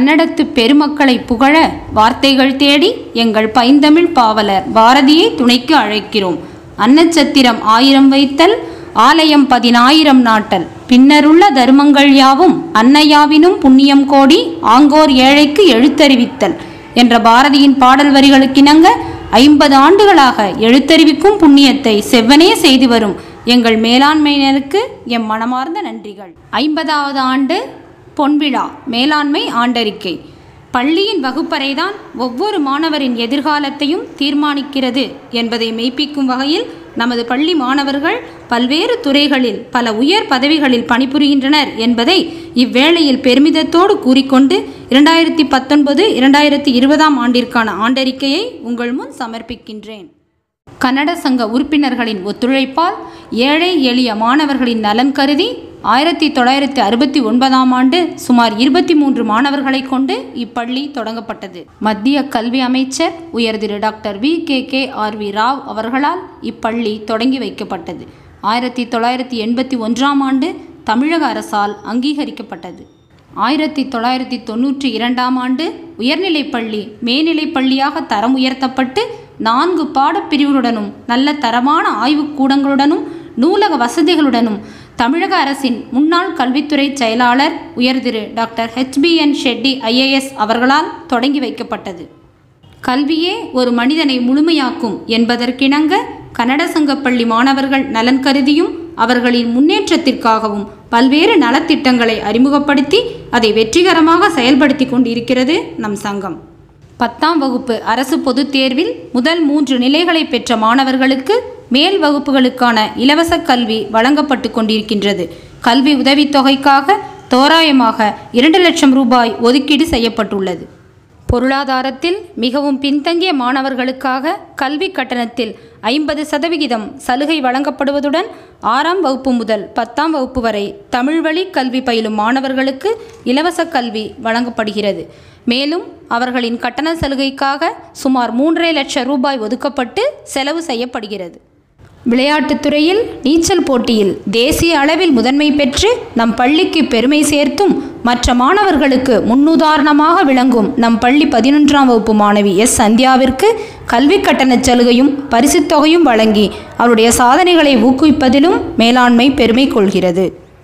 கன்னடத்து பெருமக்களை புகழ வார்த்தைகள் தேடி எங்கள் பைந்தமிழ் பாவலர் பாரதியை துணைக்கு அழைக்கிறோம் அன்னச்சத்திரம் ஆயிரம் வைத்தல் ஆலயம் பதினாயிரம் நாட்டல் பின்னருள்ள தர்மங்கள் யாவும் அன்னையாவினும் புண்ணியம் கோடி ஆங்கோர் ஏழைக்கு எழுத்தறிவித்தல் என்ற பாரதியின் பாடல் வரிகளுக்கிணங்க ஐம்பது ஆண்டுகளாக எழுத்தறிவிக்கும் புண்ணியத்தை செவ்வனே செய்து வரும் எங்கள் மேலாண்மையினருக்கு எம் மனமார்ந்த நன்றிகள் ஐம்பதாவது ஆண்டு பொன்விழா மேலாண்மை ஆண்டறிக்கை பள்ளியின் வகுப்பறைதான் ஒவ்வொரு மாணவரின் எதிர்காலத்தையும் தீர்மானிக்கிறது என்பதை மெய்ப்பிக்கும் வகையில் நமது பள்ளி மாணவர்கள் பல்வேறு துறைகளில் பல உயர் பதவிகளில் பணிபுரிகின்றனர் என்பதை இவ்வேளையில் பெருமிதத்தோடு கூறிக்கொண்டு இரண்டாயிரத்தி பத்தொன்பது இரண்டாயிரத்தி இருபதாம் ஆண்டிற்கான ஆண்டறிக்கையை உங்கள் முன் சமர்ப்பிக்கின்றேன் கன்னட சங்க உறுப்பினர்களின் ஒத்துழைப்பால் ஏழை எளிய மாணவர்களின் நலன் கருதி ஆயிரத்தி தொள்ளாயிரத்தி அறுபத்தி ஒன்பதாம் ஆண்டு சுமார் இருபத்தி மூன்று மாணவர்களை கொண்டு இப்பள்ளி தொடங்கப்பட்டது மத்திய கல்வி அமைச்சர் உயர் திரு doctor V K K R V Rao அவர்களால் இப்பள்ளி தொடங்கி வைக்கப்பட்டது ஆயிரத்தி தொள்ளாயிரத்தி எண்பத்தி ஒன்றாம் ஆண்டு தமிழக அரசால் அங்கீகரிக்கப்பட்டது ஆயிரத்தி தொள்ளாயிரத்தி தொண்ணூற்றி இரண்டாம் ஆண்டு உயர்நிலைப்பள்ளி மேல்நிலைப் பள்ளியாக தரம் உயர்த்தப்பட்டு நான்கு பாடப்பிரிவுகளுடனும் நல்ல தரமான ஆய்வுக் கூடங்களுடனும் நூலக வசதிகளுடனும் தமிழக அரசின் முன்னாள் கல்வித்துறை செயலாளர் உயர் திரு டாக்டர் ஹெச்பிஎன் ஷெட்டி ஐஏஎஸ் அவர்களால் தொடங்கி வைக்கப்பட்டது கல்வியே ஒரு மனிதனை முழுமையாக்கும் என்பதற்கிணங்க கன்னட சங்கப்பள்ளி மாணவர்கள் நலன் கருதியும் அவர்களின் முன்னேற்றத்திற்காகவும் பல்வேறு நலத்திட்டங்களை அறிமுகப்படுத்தி அதை வெற்றிகரமாக செயல்படுத்தி கொண்டிருக்கிறது நம் சங்கம் பத்தாம் வகுப்பு அரசு பொதுத் தேர்வில் முதல் மூன்று நிலைகளை பெற்ற மாணவர்களுக்கு மேல் வகுப்புகளுக்கான இலவச கல்வி வழங்கப்பட்டு கொண்டிருக்கின்றது கல்வி உதவித்தொகைக்காக தோராயமாக இரண்டு லட்சம் ரூபாய் ஒதுக்கீடு செய்யப்பட்டுள்ளது பொருளாதாரத்தில் மிகவும் பின்தங்கிய மாணவர்களுக்காக கல்வி கட்டணத்தில் ஐம்பது சதவிகிதம் சலுகை வழங்கப்படுவதுடன் ஆறாம் வகுப்பு முதல் பத்தாம் வகுப்பு வரை தமிழ் வழி கல்வி பயிலும் மாணவர்களுக்கு இலவச கல்வி வழங்கப்படுகிறது மேலும் அவர்களின் கட்டண சலுகைக்காக சுமார் மூன்றரை லட்சம் ரூபாய் ஒதுக்கப்பட்டு செலவு செய்யப்படுகிறது விளையாட்டுத் துறையில் நீச்சல் போட்டியில் தேசிய அளவில் முதன்மை பெற்று நம் பள்ளிக்கு பெருமை சேர்த்தும் மற்ற மாணவர்களுக்கு முன்னுதாரணமாக விளங்கும் நம் பள்ளி பதினொன்றாம் வகுப்பு மாணவி எஸ் சந்தியாவிற்கு கல்வி கட்டணச் சலுகையும் பரிசுத் தொகையும் வழங்கி அவருடைய சாதனைகளை ஊக்குவிப்பதிலும் மேலாண்மை பெருமை கொள்கிறது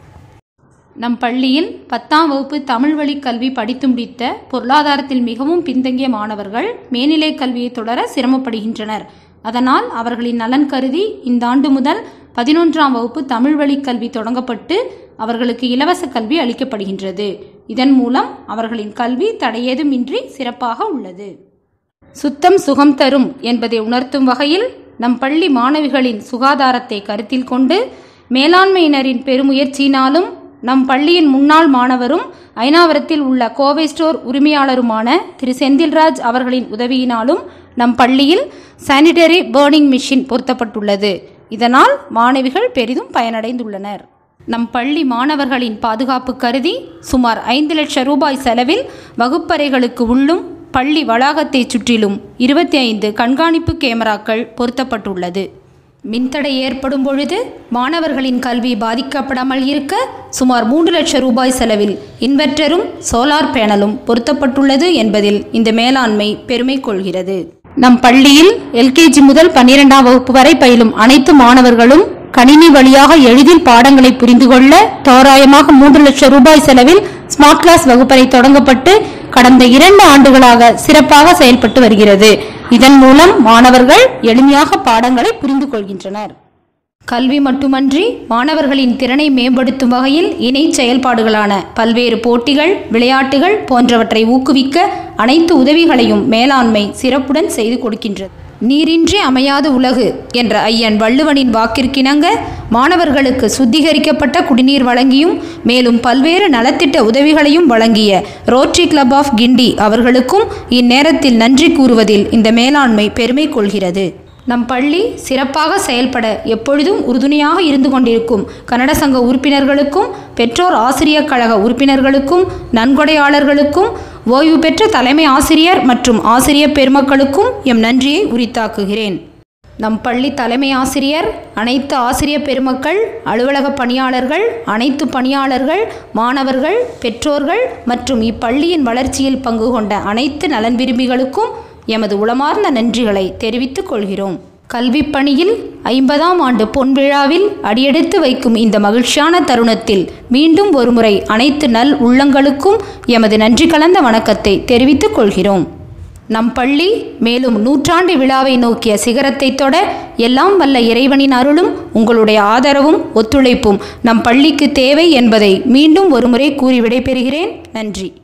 நம் பள்ளியில் பத்தாம் வகுப்பு தமிழ் வழி கல்வி படித்து முடித்த பொருளாதாரத்தில் மிகவும் பின்தங்கிய மாணவர்கள் மேல்நிலை கல்வியை தொடர சிரமப்படுகின்றனர் அதனால் அவர்களின் நலன் கருதி இந்த ஆண்டு முதல் பதினொன்றாம் வகுப்பு தமிழ் வழி கல்வி தொடங்கப்பட்டு அவர்களுக்கு இலவச கல்வி அளிக்கப்படுகின்றது இதன் மூலம் அவர்களின் கல்வி தடையேதுமின்றி சிறப்பாக உள்ளது சுத்தம் சுகம் தரும் என்பதை உணர்த்தும் வகையில் நம் பள்ளி மாணவிகளின் சுகாதாரத்தை கருத்தில் கொண்டு மேலாண்மையினரின் பெருமுயற்சியினாலும் நம் பள்ளியின் முன்னாள் மாணவரும் ஐநாவரத்தில் உள்ள கோவை ஸ்டோர் உரிமையாளருமான திரு செந்தில்ராஜ் அவர்களின் உதவியினாலும் நம் பள்ளியில் சானிடரி பேர்னிங் மிஷின் பொருத்தப்பட்டுள்ளது இதனால் மாணவிகள் பெரிதும் பயனடைந்துள்ளனர் நம் பள்ளி மாணவர்களின் பாதுகாப்பு கருதி சுமார் ஐந்து லட்சம் ரூபாய் செலவில் வகுப்பறைகளுக்கு உள்ளும் பள்ளி வளாகத்தைச் சுற்றிலும் இருபத்தி ஐந்து கண்காணிப்பு கேமராக்கள் பொருத்தப்பட்டுள்ளது மின்தடை ஏற்படும் பொழுது மாணவர்களின் கல்வி பாதிக்கப்படாமல் இருக்க சுமார் மூன்று லட்சம் ரூபாய் செலவில் இன்வெர்ட்டரும் சோலார் பேனலும் பொருத்தப்பட்டுள்ளது என்பதில் இந்த மேலாண்மை பெருமை கொள்கிறது நம் பள்ளியில் எல்கேஜி முதல் பன்னிரெண்டாம் வகுப்பு வரை பயிலும் அனைத்து மாணவர்களும் கணினி வழியாக எளிதில் பாடங்களை புரிந்து கொள்ள தோராயமாக மூன்று லட்சம் ரூபாய் செலவில் ஸ்மார்ட் கிளாஸ் வகுப்பறை தொடங்கப்பட்டு கடந்த இரண்டு ஆண்டுகளாக சிறப்பாக செயல்பட்டு வருகிறது இதன் மூலம் மாணவர்கள் எளிமையாக பாடங்களை புரிந்து கொள்கின்றனர் கல்வி மட்டுமன்றி மாணவர்களின் திறனை மேம்படுத்தும் வகையில் இணை செயல்பாடுகளான பல்வேறு போட்டிகள் விளையாட்டுகள் போன்றவற்றை ஊக்குவிக்க அனைத்து உதவிகளையும் மேலாண்மை சிறப்புடன் செய்து கொடுக்கின்றது நீரின்றி அமையாது உலகு என்ற ஐயன் வள்ளுவனின் வாக்கிற்கிணங்க மாணவர்களுக்கு சுத்திகரிக்கப்பட்ட குடிநீர் வழங்கியும் மேலும் பல்வேறு நலத்திட்ட உதவிகளையும் வழங்கிய ரோட்டரி கிளப் ஆஃப் கிண்டி அவர்களுக்கும் இந்நேரத்தில் நன்றி கூறுவதில் இந்த மேலாண்மை பெருமை கொள்கிறது நம் பள்ளி சிறப்பாக செயல்பட எப்பொழுதும் உறுதுணையாக இருந்து கொண்டிருக்கும் கன்னட சங்க உறுப்பினர்களுக்கும் பெற்றோர் ஆசிரியர் கழக உறுப்பினர்களுக்கும் நன்கொடையாளர்களுக்கும் ஓய்வு பெற்ற தலைமை ஆசிரியர் மற்றும் ஆசிரியர் பெருமக்களுக்கும் எம் நன்றியை உரித்தாக்குகிறேன் நம் பள்ளி தலைமை ஆசிரியர் அனைத்து ஆசிரியர் பெருமக்கள் அலுவலக பணியாளர்கள் அனைத்து பணியாளர்கள் மாணவர்கள் பெற்றோர்கள் மற்றும் இப்பள்ளியின் வளர்ச்சியில் பங்கு கொண்ட அனைத்து நலன் விரும்பிகளுக்கும் எமது உளமார்ந்த நன்றிகளை தெரிவித்துக் கொள்கிறோம் கல்விப் பணியில் ஐம்பதாம் ஆண்டு பொன்விழாவில் அடியெடுத்து வைக்கும் இந்த மகிழ்ச்சியான தருணத்தில் மீண்டும் ஒருமுறை அனைத்து நல் உள்ளங்களுக்கும் எமது நன்றி கலந்த வணக்கத்தை தெரிவித்துக் கொள்கிறோம் நம் பள்ளி மேலும் நூற்றாண்டு விழாவை நோக்கிய சிகரத்தை தொட எல்லாம் வல்ல இறைவனின் அருளும் உங்களுடைய ஆதரவும் ஒத்துழைப்பும் நம் பள்ளிக்கு தேவை என்பதை மீண்டும் ஒருமுறை கூறி விடைபெறுகிறேன் நன்றி